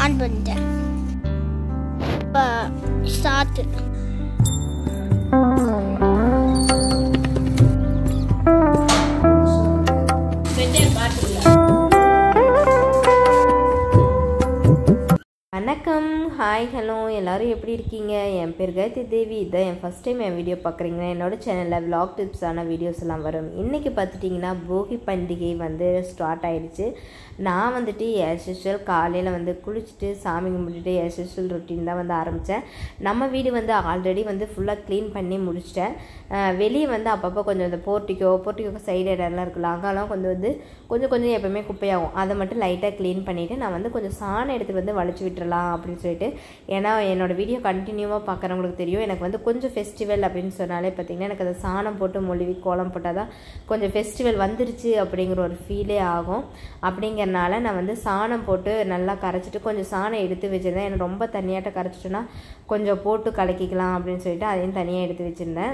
on பண்ணிட்டேன் இப்போ start வணக்கம் ஹாய் ஹலோ எல்லாரும் எப்படி இருக்கீங்க என் பேர் காயத்ரி தேவி இதான் என் ஃபஸ்ட் டைம் என் வீடியோ பார்க்குறீங்க என்னோட சேனலில் vlog டிப்ஸான வீடியோஸ் எல்லாம் வரும் இன்றைக்கி பார்த்துட்டிங்கன்னா போகி பண்டிகை வந்து ஸ்டார்ட் ஆயிடுச்சு நான் வந்துட்டு as usual காலையில் வந்து குளிச்சுட்டு சாமி கும்பிட்டுட்டு as usual ரொட்டீன் தான் வந்து ஆரம்பித்தேன் நம்ம வீடு வந்து ஆல்ரெடி வந்து ஃபுல்லாக க்ளீன் பண்ணி முடிச்சிட்டேன் அஹ் வெளியே வந்து அப்பப்போ கொஞ்சம் இந்த போர்ட்டிக்கோ போர்ட்டிக்கோ சைடு இடம்லாம் இருக்குல்ல அங்கெல்லாம் கொஞ்சம் வந்து கொஞ்சம் கொஞ்சம் எப்போவுமே குப்பையாகும் அதை மட்டும் லைட்டாக க்ளீன் பண்ணிவிட்டு நான் வந்து கொஞ்சம் சாணம் எடுத்துகிட்டு வந்து வலிச்சு விட்டுறலாம் அப்படின்னு சொல்லிட்டு ஏன்னா என்னோடய வீடியோ கண்டினியூவாக பார்க்குறவங்களுக்கு தெரியும் எனக்கு வந்து கொஞ்சம் ஃபெஸ்டிவல் அப்படின்னு சொன்னாலே பார்த்திங்கன்னா எனக்கு அந்த சாணம் போட்டு மொழிவி கோலம் போட்டால் தான் கொஞ்சம் ஃபெஸ்டிவல் வந்துருச்சு அப்படிங்கிற ஒரு ஃபீலே ஆகும் அப்படிங்கிறனால நான் வந்து சாணம் போட்டு நல்லா கரைச்சிட்டு கொஞ்சம் சாணம் எடுத்து வச்சுருந்தேன் எனக்கு ரொம்ப தண்ணியாட்ட கரைச்சிட்டோன்னா கொஞ்சம் போட்டு கலக்கிக்கலாம் அப்படின்னு சொல்லிட்டு அதையும் தனியாக எடுத்து வச்சுருந்தேன்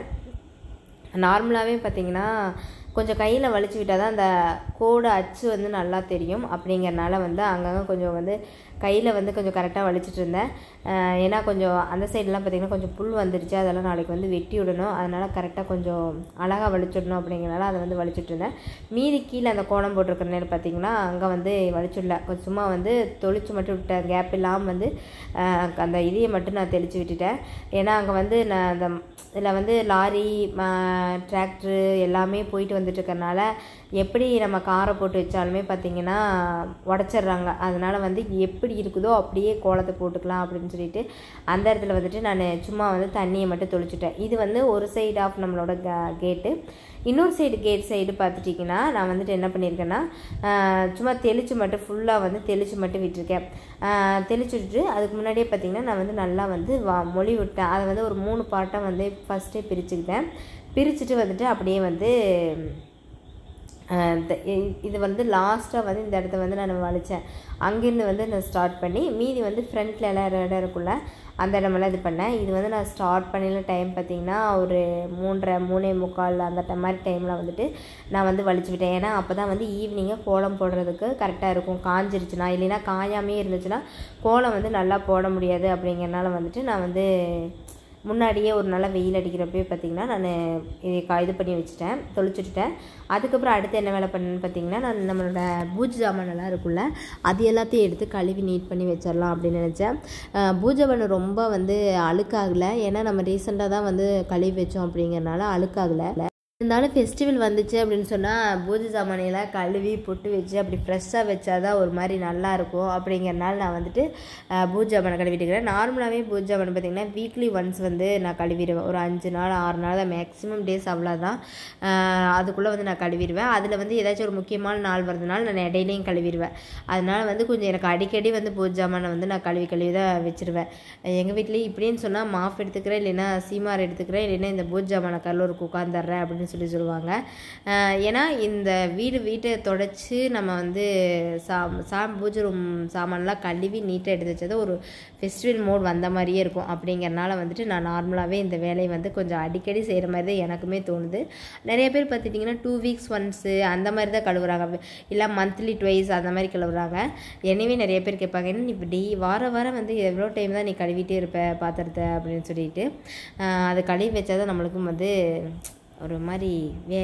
நார்மலாகவே பார்த்தீங்கன்னா கொஞ்சம் கையில் வலிச்சு விட்டால் தான் அந்த கோடு அச்சு வந்து நல்லா தெரியும் அப்படிங்கிறனால வந்து அங்கங்கே கொஞ்சம் வந்து கையில் வந்து கொஞ்சம் கரெக்டாக வலிச்சிட்டு இருந்தேன் அஹ் ஏன்னா கொஞ்சம் அந்த சைட்லாம் பார்த்திங்கன்னா கொஞ்சம் புல் வந்துடுச்சு அதெல்லாம் நாளைக்கு வந்து வெட்டி விடணும் அதனால் கரெக்டாக கொஞ்சம் அழகாக வலிச்சிடணும் அப்படிங்கிறனால அதை வந்து வலிச்சிட்டு இருந்தேன் மீதி கீழே அந்த கோலம் போட்டிருக்கிற நேரம் பார்த்திங்கன்னா அங்கே வந்து வலிச்சிடல கொஞ்சம் சும்மா வந்து தொளிச்சு மட்டும் விட்டேன் கேப் இல்லாமல் வந்து அஹ் அந்த இதையை மட்டும் நான் தெளித்து விட்டுட்டேன் ஏன்னா அங்கே வந்து நான் அந்த இதில் வந்து லாரி டிராக்டரு எல்லாமே போயிட்டு வந்துட்டு இருக்கறனால எப்படி நம்ம காரை போட்டு வச்சாலுமே பார்த்திங்கன்னா உடச்சிட்றாங்க அதனால் வந்து எப்படி இருக்குதோ அப்படியே கோலத்தை போட்டுக்கலாம் அப்படின்னு சொல்லிட்டு அந்த இடத்துல வந்துட்டு நான் சும்மா வந்து தண்ணியை மட்டும் தொளிச்சிட்டேன் இது வந்து ஒரு சைடு ஆஃப் நம்மளோட கேட்டு இன்னொரு சைடு கேட் சைடு பார்த்துட்டிங்கன்னா நான் வந்துட்டு என்ன பண்ணியிருக்கேன்னா ஆஹ் சும்மா தெளித்து மட்டும் ஃபுல்லாக வந்து தெளித்து மட்டும் விட்டுருக்கேன் ஆஹ் தெளிச்சு விட்டுட்டு அதுக்கு முன்னாடியே பார்த்திங்கன்னா நான் வந்து நல்லா வந்து வா மொழி விட்டேன் அதை வந்து ஒரு மூணு பாட்டாக வந்து ஃபஸ்ட்டே பிரிச்சுக்கிட்டேன் பிரிச்சுட்டு வந்துட்டு அப்படியே வந்து ஆஹ் இந்த- இ- இது வந்து லாஸ்ட்டாக வந்து இந்த இடத்த வந்து நான் வலித்தேன் அங்கேருந்து வந்து நான் ஸ்டார்ட் பண்ணி மீதி வந்து ஃப்ரண்ட்டில் எல்லாம் இடம் இடம் இருக்குல்ல அந்த இடமெல்லாம் இது பண்ணேன் இது வந்து நான் ஸ்டார்ட் பண்ணின டைம் பார்த்திங்கன்னா ஒரு மூன்றரை மூணே முக்கால் அந்த ட- மாதிரி டைமில் வந்துட்டு நான் வந்து வலிச்சு விட்டேன் ஏன்னா அப்போ தான் வந்து ஈவினிங்காக கோலம் போடுறதுக்கு கரெக்டாக இருக்கும் காஞ்சிருச்சுன்னா இல்லைன்னா காயாமே இருந்துச்சுன்னா கோலம் வந்து நல்லா போட முடியாது அப்படிங்கிறனால வந்துட்டு நான் வந்து முன்னாடியே ஒரு நல்ல வெயில் அடிக்கிறப்பவே பார்த்திங்கன்னா நான் இது கா- இது பண்ணி வச்சுட்டேன் தொளிச்சுட்டுட்டேன் அதுக்கப்புறம் அடுத்து என்ன வேலை பண்ணேன்னு பார்த்தீங்கன்னா நான் நம்மளோட பூஜை ஜாமானெல்லாம் இருக்குல்ல அது எல்லாத்தையும் எடுத்து கழுவி நீட் பண்ணி வச்சிடலாம் அப்படின்னு நினச்சேன் அஹ் பூஜை பண்ண ரொம்ப வந்து அழுக்காகலை ஏன்னா நம்ம ரீசெண்டாக தான் வந்து கழுவி வச்சோம் அப்படிங்கிறனால அழுக்காகலை இருந்தாலும் ஃபெஸ்டிவல் வந்துச்சு அப்படின்னு சொன்னால் பூஜை சாமானியெல்லாம் கழுவி பொட்டு வச்சு அப்படி ஃப்ரெஷ்ஷாக வச்சா தான் ஒரு மாதிரி நல்லா இருக்கும் அப்படிங்கிறனால நான் வந்துட்டு அஹ், பூஜை சாமானை கழுவிட்டுக்கிறேன் நார்மலாகவே பூஜை சாமான் பார்த்திங்கன்னா வீக்லி ஒன்ஸ் வந்து நான் கழுவிடுவேன் ஒரு அஞ்சு நாள் ஆறு நாள் தான் மேக்ஸிமம் டேஸ் அவ்வளோதான் அதுக்குள்ளே வந்து நான் கழுவிடுவேன் அதில் வந்து ஏதாச்சும் ஒரு முக்கியமான நாள் வரதுனால நான் இடையிலையும் கழுவிடுவேன் அதனால வந்து கொஞ்சம் எனக்கு அடிக்கடி வந்து பூஜை சாமானை வந்து நான் கழுவி கழுவி தான் வச்சுருவேன் எங்கள் வீட்லேயும் இப்படின்னு சொன்னால் மாஃப் எடுத்துக்கிறேன் இல்லைன்னா சீமார் எடுத்துக்கிறேன் இல்லைன்னா இந்த பூஜை சாமானை கல்லூருக்கு உட்காந்துட்றேன் அப்படின்னு சொல்லி சொல்லுவாங்க அஹ் ஏன்னா இந்த வீடு வீட்டை தொடச்சி நம்ம வந்து சா சா பூஜை ரூம் சாமான்லாம் கழுவி நீட்டாக எடுத்து வச்சது ஒரு ஃபெஸ்டிவல் மோட் வந்த மாதிரியே இருக்கும் அப்படிங்கிறனால வந்துட்டு நான் நார்மலாகவே இந்த வேலையை வந்து கொஞ்சம் அடிக்கடி செய்கிற மாதிரி தான் எனக்குமே தோணுது நிறைய பேர் பார்த்துட்டிங்கன்னா டூ வீக்ஸ் ஒன்ஸு அந்த மாதிரி தான் கழுவுறாங்க இல்லை மந்த்லி ட்வைஸ் அந்த மாதிரி கழுவுறாங்க எனவே நிறைய பேர் கேட்பாங்க என்ன நீ இப்படி வார வாரம் வந்து எவ்வளோ டைம் தான் நீ கழுவிட்டே இருப்ப பாத்திரத்தை அப்படின்னு சொல்லிட்டு ஆஹ் அது கழுவி வச்சா தான் நம்மளுக்கும் வந்து ஒரு மாதிரி வே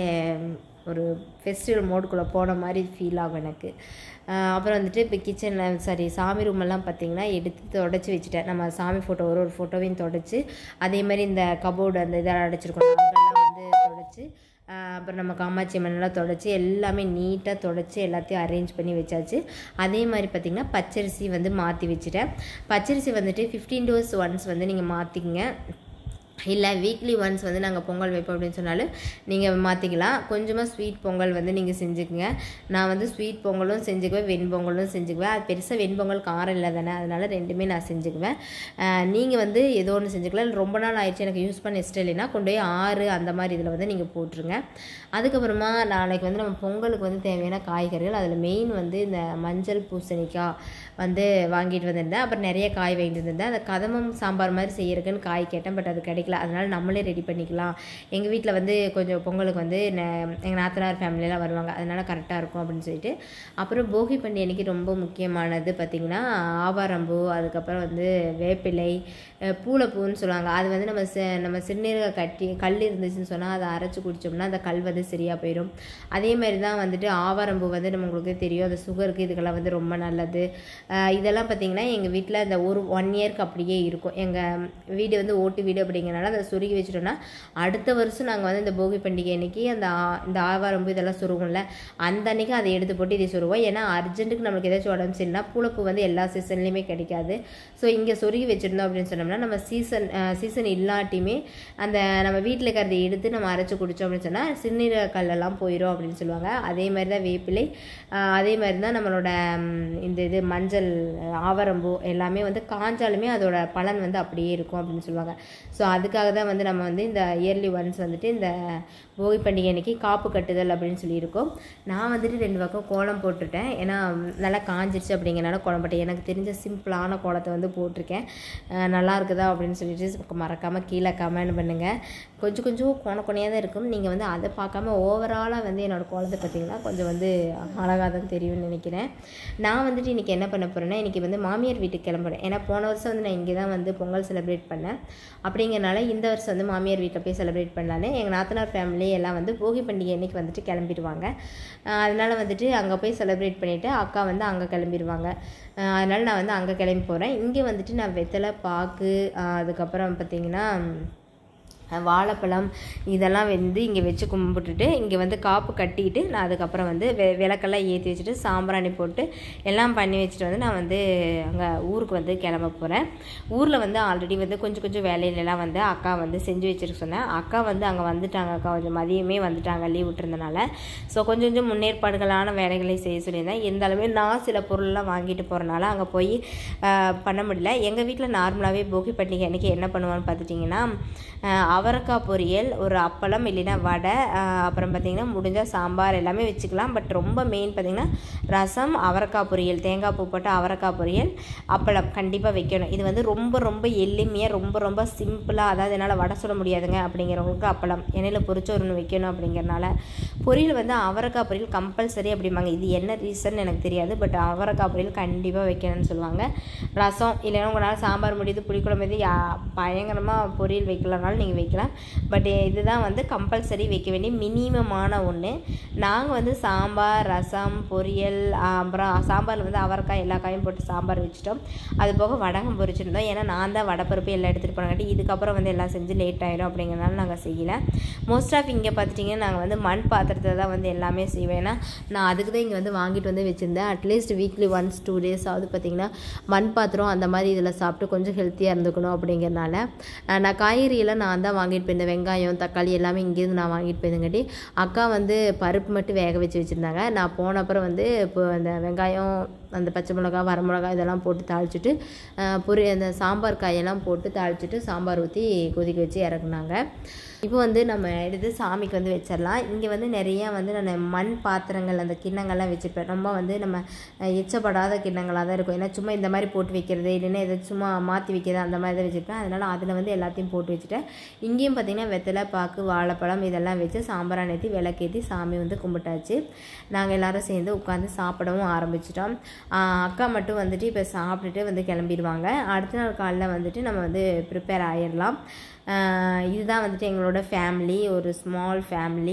ஒரு ஃபெஸ்டிவல் மோடுக்குள்ளே போன மாதிரி ஃபீல் ஆகும் எனக்கு ஆஹ் அப்புறம் வந்துட்டு இப்போ கிச்சனில் சாரி சாமி ரூமெல்லாம் பார்த்தீங்கன்னா எடுத்து தொடச்சி வச்சுட்டேன் நம்ம சாமி ஃபோட்டோ ஒரு ஒரு ஃபோட்டோவையும் தொடச்சி அதே மாதிரி இந்த கபோர்டு அந்த இதெல்லாம் அடைச்சிருக்கோம் அதெல்லாம் வந்து தொடச்சி ஆஹ் அப்புறம் நம்ம காமாட்சி அம்மன்லாம் தொடச்சி எல்லாமே நீட்டாக தொடச்சி எல்லாத்தையும் அரேஞ்ச் பண்ணி வச்சாச்சு அதே மாதிரி பார்த்திங்கன்னா பச்சரிசி வந்து மாற்றி வச்சுட்டேன் பச்சரிசி வந்துட்டு ஃபிஃப்டீன் டேஸ் ஒன்ஸ் வந்து நீங்கள் மாற்றிக்கங்க இல்லை வீக்லி ஒன்ஸ் வந்து நாங்கள் பொங்கல் வைப்போம் அப்படின்னு சொன்னாலும் நீங்கள் மாற்றிக்கலாம் கொஞ்சமாக ஸ்வீட் பொங்கல் வந்து நீங்கள் செஞ்சுக்கங்க நான் வந்து ஸ்வீட் பொங்கலும் செஞ்சுக்குவேன் வெண்பொங்கலும் செஞ்சுக்குவேன் அது பெருசாக வெண்பொங்கல் காரம் இல்லை தானே அதனால் ரெண்டுமே நான் செஞ்சுக்குவேன் நீங்கள் வந்து ஏதோ ஒன்று செஞ்சுக்கலாம் இல்லை ரொம்ப நாள் ஆயிடுச்சு எனக்கு யூஸ் பண்ண இஷ்டம் இல்லைன்னா கொண்டு போய் ஆறு அந்த மாதிரி இதில் வந்து நீங்கள் போட்டுருங்க அதுக்கப்புறமா நாளைக்கு வந்து நம்ம பொங்கலுக்கு வந்து தேவையான காய்கறிகள் அதில் மெயின் வந்து இந்த மஞ்சள் பூசணிக்காய் வந்து வாங்கிட்டு வந்திருந்தேன் அப்புறம் நிறைய காய் வாங்கிட்டு வந்திருந்தேன் அந்த கதம்பம் சாம்பார் மாதிரி செய்யறதுக்குன்னு காய் கேட்டேன் பட் அது கிடைக்கல அதனால நம்மளே ரெடி பண்ணிக்கலாம் எங்கள் வீட்டில் வந்து கொஞ்சம் பொங்கலுக்கு வந்து எங்கள் நாத்தனார் ஃபேமிலியெல்லாம் வருவாங்க அதனால கரெக்டாக இருக்கும் அப்படின்னு சொல்லிட்டு அப்புறம் போகி பண்டிகை அன்னைக்கு ரொம்ப முக்கியமானது பார்த்திங்கன்னா ஆவாரம்பூ அதுக்கப்புறம் வந்து வேப்பிலை அஹ் பூளைப்பூன்னு சொல்லுவாங்க அது வந்து நம்ம சி நம்ம சிறுநீரக கட்டி கல் இருந்துச்சுன்னு சொன்னால் அதை அரைச்சி குடித்தோம்னா அந்த கல் வந்து சரியாக போயிடும் அதே மாதிரி தான் வந்துட்டு ஆவாரம்பூ வந்து நம்மளுக்கு தெரியும் அது சுகருக்கு இதுக்கெல்லாம் வந்து ரொம்ப நல்லது அஹ் இதெல்லாம் பார்த்திங்கன்னா எங்கள் வீட்டில் இந்த ஒரு ஒன் இயர்க்கு அப்படியே இருக்கும் எங்கள் வீடு வந்து ஓட்டு வீடு அப்படிங்கிறனால அதை சொருகி வச்சிட்டோம்னா அடுத்த வருஷம் நாங்கள் வந்து இந்த போகி பண்டிகை அன்னைக்கு அந்த ஆ- இந்த ஆவாரம்பூ இதெல்லாம் சொருகும்ல அந்த அன்னைக்கு அதை எடுத்து போட்டு இதை சொருவோம் ஏன்னா அர்ஜென்ட்டுக்கு நம்மளுக்கு ஏதாச்சும் உடம்பு சரியில்லைனா பூளைப்பூ வந்து எல்லா சீசன்லேயுமே கிடைக்காது ஸோ இங்கே சொருகி வச்சுருந்தோம் அப்படின்னு சொன்னோம்னா நம்ம சீசன் சீசன் இல்லாட்டியுமே அந்த நம்ம வீட்டில் இருக்கிறத எடுத்து நம்ம அரைச்சி குடித்தோம் அப்படின்னு சொன்னால் சிறுநீரக கல்லெல்லாம் போயிடும் அப்படின்னு சொல்லுவாங்க அதே மாதிரி தான் வேப்பிலை ஆஹ் அதே மாதிரி தான் நம்மளோட ம், இந்த இது மஞ்சள் அஹ், ஆவாரம்பூ எல்லாமே வந்து காஞ்சாலுமே அதோட பலன் வந்து அப்படியே இருக்கும் அப்படின்னு சொல்லுவாங்க ஸோ அதுக்காக தான் வந்து நம்ம வந்து இந்த இயர்லி ஒன்ஸ் வந்துட்டு இந்த போகி பண்டிகை அன்னைக்கு காப்பு கட்டுதல் அப்படின்னு சொல்லியிருக்கோம் நான் வந்துட்டு ரெண்டு பக்கம் கோலம் போட்டுட்டேன் ஏன்னா ம், நல்லா காஞ்சிருச்சு அப்படிங்கிறனால கோலம் போட்டேன் எனக்கு தெரிஞ்ச சிம்பிளான கோலத்தை வந்து போட்டிருக்கேன் அஹ், நல்லா இருக்குதா அப்படின்னு சொல்லிட்டு மறக்காமல் கீழே கமெண்ட் பண்ணுங்கள் கொஞ்சம் கொஞ்சம் கோண கோணையாக தான் இருக்கும் நீங்கள் வந்து அதை பார்க்காம ஓவராலாக வந்து என்னோட கோலத்தை பார்த்தீங்கன்னா கொஞ்சம் வந்து அழகாக தான் தெரியும்னு நினைக்கிறேன் நான் வந்துட்டு இன்றைக்கி என்ன பண்ண போகிறேன்னா இன்றைக்கி வந்து மாமியார் வீட்டுக்கு கிளம்புறேன் ஏன்னா போன வருஷம் வந்து நான் இங்கே தான் வந்து பொங்கல் செலிப்ரேட் பண்ணேன் அப்படிங்கிறனால இந்த வருஷம் வந்து மாமியார் வீட்டில் போய் செலிப்ரேட் பண்ணலான்னு எங்கள் நாத்தனார் ஃபேமிலி எல்லாம் வந்து போகி பண்டிகை அன்னைக்கு வந்துட்டு கிளம்பிடுவாங்க ஆஹ் அதனால வந்துட்டு அங்கே போய் செலிப்ரேட் பண்ணிவிட்டு அக்கா வந்து அங்கே கிளம்பிடுவாங்க ஆஹ் அதனால நான் வந்து அங்கே கிளம்பி போகிறேன் இங்கே வந்துட்டு நான் வெத்தலை பாக்கு ஆஹ் அதுக்கப்புறம் பார்த்தீங்கன்னா அஹ் வாழைப்பழம் இதெல்லாம் வந்து இங்கே வச்சு கும்பிட்டுட்டு இங்கே வந்து காப்பு கட்டிட்டு நான் அதுக்கப்புறம் வந்து வெ விளக்கெல்லாம் ஏற்றி வச்சுட்டு சாம்பிராணி போட்டு எல்லாம் பண்ணி வச்சுட்டு வந்து நான் வந்து அங்கே ஊருக்கு வந்து கிளம்ப போகிறேன் ஊரில் வந்து ஆல்ரெடி வந்து கொஞ்சம் கொஞ்சம் வேலையிலலாம் வந்து அக்கா வந்து செஞ்சு வச்சிருக்க சொன்னேன் அக்கா வந்து அங்கே வந்துட்டாங்க அக்கா கொஞ்சம் மதியமே வந்துட்டாங்க லீவ் விட்டுருந்தனால ஸோ கொஞ்சம் கொஞ்சம் முன்னேற்பாடுகளான வேலைகளை செய்ய சொல்லியிருந்தேன் இருந்தாலுமே நான் சில பொருள்லாம் வாங்கிட்டு போகிறனால அங்கே போய் ஆஹ், பண்ண முடியல எங்கள் வீட்டில் நார்மலாகவே போகி பண்டிகை அன்றைக்கி என்ன பண்ணுவான்னு பார்த்துட்டிங்கன்னா ஆஹ், அவரைக்காய் பொரியல் ஒரு அப்பளம் இல்லைன்னா வடை ஆஹ், அப்புறம் பார்த்திங்கன்னா முடிஞ்சால் சாம்பார் எல்லாமே வச்சுக்கலாம் பட் ரொம்ப மெயின் பார்த்திங்கன்னா ரசம் அவரைக்காய் பொரியல் தேங்காய் பூ போட்டு அவரைக்காய் பொரியல் அப்பளம் கண்டிப்பாக வைக்கணும் இது வந்து ரொம்ப ரொம்ப எளிமையாக ரொம்ப ரொம்ப சிம்பிளாக அதாவது என்னால் வடை சுட முடியாதுங்க அப்படிங்கிறவங்களுக்கு அப்பளம் எண்ணெயில் பொரிச்சு ஒன்று வைக்கணும் அப்படிங்கிறனால பொரியல் வந்து அவரைக்காய் பொரியல் கம்பல்சரி அப்படிம்பாங்க இது என்ன ரீசன் எனக்கு தெரியாது பட் அவரைக்காய் பொரியல் கண்டிப்பாக வைக்கணும்னு சொல்லுவாங்க ரசம் இல்லைன்னா உங்களால் சாம்பார் முடியுது புளிக்குழம்பு இது யா- பயங்கரமாக பொரியல் வைக்கலனாலும் நீங்கள் வைக்கலாம் பட் இதுதான் வந்து கம்பல்சரி வைக்க வேண்டிய மினிமமான ஒன்று நாங்கள் வந்து சாம்பார் ரசம் பொரியல் ஆஹ் அப்புறம் சாம்பாரில் வந்து அவரைக்காய் எல்லா காயும் போட்டு சாம்பார் வச்சுட்டோம் அது போக வடகம் பொரிச்சிருந்தோம் ஏன்னா நான் தான் வடப்பருப்பு எல்லாம் எடுத்துகிட்டு போனங்காட்டி இதுக்கப்புறம் வந்து எல்லாம் செஞ்சு லேட் ஆகிடும் அப்படிங்கிறனால நாங்கள் செய்யலை மோஸ்ட் ஆஃப் இங்கே பார்த்துட்டிங்கன்னா நாங்கள் வந்து மண் பாத்திரத்தை தான் வந்து எல்லாமே செய்வேன் ஏன்னா நான் அதுக்கு தான் இங்கே வந்து வாங்கிட்டு வந்து வச்சுருந்தேன் at least weekly once two days ஆகுது பார்த்திங்கன்னா மண் பாத்திரம் அந்த மாதிரி இதில் சாப்பிட்டு கொஞ்சம் ஹெல்த்தியாக இருந்துக்கணும் அப்படிங்கிறனால அஹ் நான் காய்கறியெல்லாம் நான் தான் வாங்கிட்டு போயிருந்தேன் வெங்காயம் தக்காளி எல்லாமே இங்கேருந்து நான் வாங்கிட்டு போயிருந்தங்காட்டி அக்கா வந்து பருப்பு மட்டும் வேக வச்சு வச்சுருந்தாங்க நான் போன அப்புறம் வந்து இப்போ அந்த வெங்காயம் அந்த பச்சை மிளகா வரமிளகா இதெல்லாம் போட்டு தாளிச்சிட்டு அஹ் பொரி அந்த சாம்பார் காயெல்லாம் போட்டு தாளிச்சிட்டு சாம்பார் ஊற்றி கொதிக்க வச்சு இறக்குனாங்க இப்போ வந்து நம்ம எடுத்து சாமிக்கு வந்து வச்சிடலாம் இங்கே வந்து நிறையா வந்து நான் மண் பாத்திரங்கள் அந்த கிண்ணங்கள்லாம் வச்சுருப்பேன் ரொம்ப வந்து நம்ம அஹ், எச்சப்படாத கிண்ணங்களாக தான் இருக்கும் ஏன்னா சும்மா இந்த மாதிரி போட்டு வைக்கிறது இல்லைன்னா எதாவது சும்மா மாற்றி வைக்கிறது அந்த மாதிரி தான் வச்சுருப்பேன் அதனால் அதில் வந்து எல்லாத்தையும் போட்டு வச்சுட்டேன் இங்கேயும் பார்த்தீங்கன்னா வெத்தலை பாக்கு வாழைப்பழம் இதெல்லாம் வச்சு சாம்பிராணி ஏற்றி விளக்கேற்றி சாமி வந்து கும்பிட்டாச்சு நாங்கள் எல்லாரும் சேர்ந்து உட்காந்து சாப்பிடவும் ஆரம்பிச்சிட்டோம் ஆஹ் அக்கா மட்டும் வந்துட்டு இப்போ சாப்பிட்டுட்டு வந்து கிளம்பிடுவாங்க அடுத்த நாள் காலைல வந்துட்டு நம்ம வந்து ப்ரிப்பேர் ஆயிடலாம் ஆஹ் இதுதான் வந்துட்டு எங்களோட ஃபேமிலி ஒரு ஸ்மால் ஃபேமிலி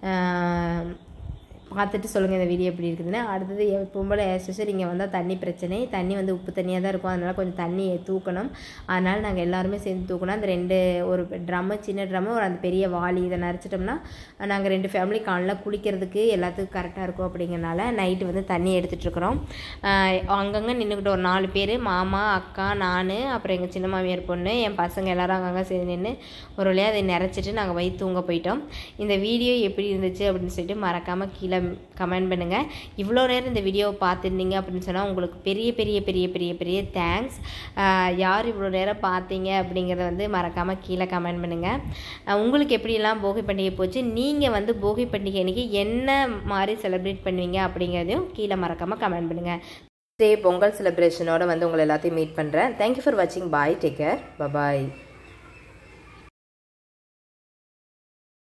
பார்த்துட்டு சொல்லுங்கள் இந்த வீடியோ எப்படி இருக்குதுன்னு அடுத்தது எப்பவும் போல் எஸ்பெஷல் இங்கே வந்தால் தண்ணி பிரச்சனை தண்ணி வந்து உப்பு தண்ணியாக தான் இருக்கும் அதனால் கொஞ்சம் தண்ணியை தூக்கணும் அதனால் நாங்கள் எல்லாருமே சேர்ந்து தூக்கணும் அந்த ரெண்டு ஒரு ட்ரம்மு சின்ன ட்ரம்மு ஒரு அந்த பெரிய வாளி இதை நரைச்சிட்டோம்னா நாங்கள் ரெண்டு ஃபேமிலி காலைல குளிக்கிறதுக்கு எல்லாத்துக்கும் கரெக்டாக இருக்கும் அப்படிங்கிறனால நைட்டு வந்து தண்ணி எடுத்துகிட்டு இருக்கிறோம் அங்கங்கே நின்றுக்கிட்ட ஒரு நாலு பேர் மாமா அக்கா நான் அப்புறம் எங்கள் சின்ன மாமியார் பொண்ணு என் பசங்க எல்லாரும் அங்கங்கே சேர்ந்து நின்று ஒரு வழியாக அதை நிறச்சிட்டு நாங்கள் போய் தூங்க போயிட்டோம் இந்த வீடியோ எப்படி இருந்துச்சு அப்படின்னு சொல்லிட்டு மறக்காமல் கீழே கமெண்ட் பண்ணுங்கள் இவ்வளோ நேரம் இந்த வீடியோவை பார்த்துருந்தீங்க அப்படின்னு சொன்னால் உங்களுக்கு பெரிய பெரிய பெரிய பெரிய பெரிய தேங்க்ஸ் யார் இவ்வளோ நேரம் பார்த்தீங்க அப்படிங்கிறத வந்து மறக்காமல் கீழே கமெண்ட் பண்ணுங்கள் அஹ் உங்களுக்கு எப்படியெல்லாம் போகி பண்டிகை போச்சு நீங்கள் வந்து போகி பண்டிகை அன்றைக்கி என்ன மாதிரி செலிப்ரேட் பண்ணுவீங்க அப்படிங்கிறதையும் கீழே மறக்காமல் கமெண்ட் பண்ணுங்கள் டே பொங்கல் செலிப்ரேஷனோட வந்து உங்களை எல்லாத்தையும் மீட் பண்ணுறேன் தேங்க்யூ ஃபார் வாட்சிங் பாய் டேக் கேர் பபாய்